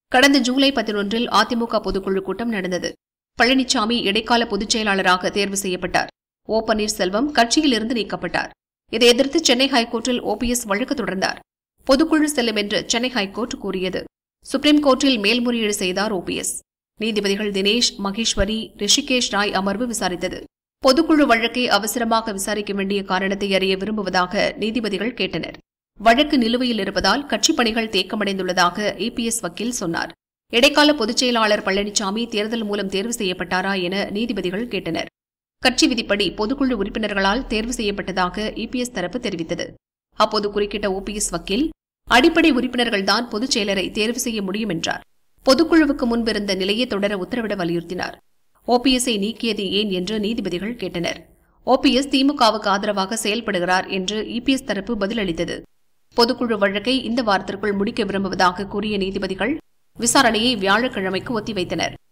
கடந்த ஜூலை பதினொன்றில் அதிமுக பொதுக்குழு கூட்டம் நடந்தது பழனிசாமி இடைக்கால பொதுச் செயலாளராக தேர்வு செய்யப்பட்டார் ஓ பன்னீர்செல்வம் கட்சியிலிருந்து நீக்கப்பட்டார் இதை எதிர்த்து சென்னை ஹைகோர்ட்டில் ஓபிஎஸ் வழக்கு தொடர்ந்தார் பொதுக்குழு செல்லும் என்று சென்னை ஹைகோர்ட் கூறியது சுப்ரீம் கோர்ட்டில் மேல்முறையீடு செய்தார் ஓபிஎஸ் நீதிபதிகள் தினேஷ் மகேஸ்வரி ரிஷிகேஷ் ராய் அமர்வு விசாரித்தது பொதுக்குழு வழக்கை அவசரமாக விசாரிக்க வேண்டிய காரணத்தை அறிய விரும்புவதாக நீதிபதிகள் கேட்டனர் வழக்கு நிலுவையில் இருப்பதால் கட்சிப் பணிகள் தேக்கமடைந்துள்ளதாக இபிஎஸ் வக்கீல் சொன்னார் இடைக்கால பொதுச் செயலாளர் பழனிசாமி தேர்தல் மூலம் தேர்வு செய்யப்பட்டாரா என நீதிபதிகள் கேட்டனர் கட்சி விதிப்படி பொதுக்குழு உறுப்பினர்களால் தேர்வு செய்யப்பட்டதாக இபிஎஸ் தரப்பு தெரிவித்தது அப்போது குறுக்கிட்ட ஓபிஎஸ் வக்கீல் அடிப்படை உறுப்பினர்கள்தான் பொதுச் செயலரை தேர்வு செய்ய முடியும் என்றார் பொதுக்குழுவுக்கு முன்பிருந்த நிலையை தொடர உத்தரவிட வலியுறுத்தினார் ஓபிஎஸ்ஐ நீக்கியது ஏன் என்று நீதிபதிகள் கேட்டனர் ஓபிஎஸ் திமுகவுக்கு ஆதரவாக செயல்படுகிறார் என்று இபிஎஸ் தரப்பு பதிலளித்தது பொதுக்குழு வழக்கை இந்த வாரத்திற்குள் முடிக்க விரும்புவதாக கூறிய நீதிபதிகள் விசாரணையை வியாழக்கிழமைக்கு ஒத்திவைத்தனர்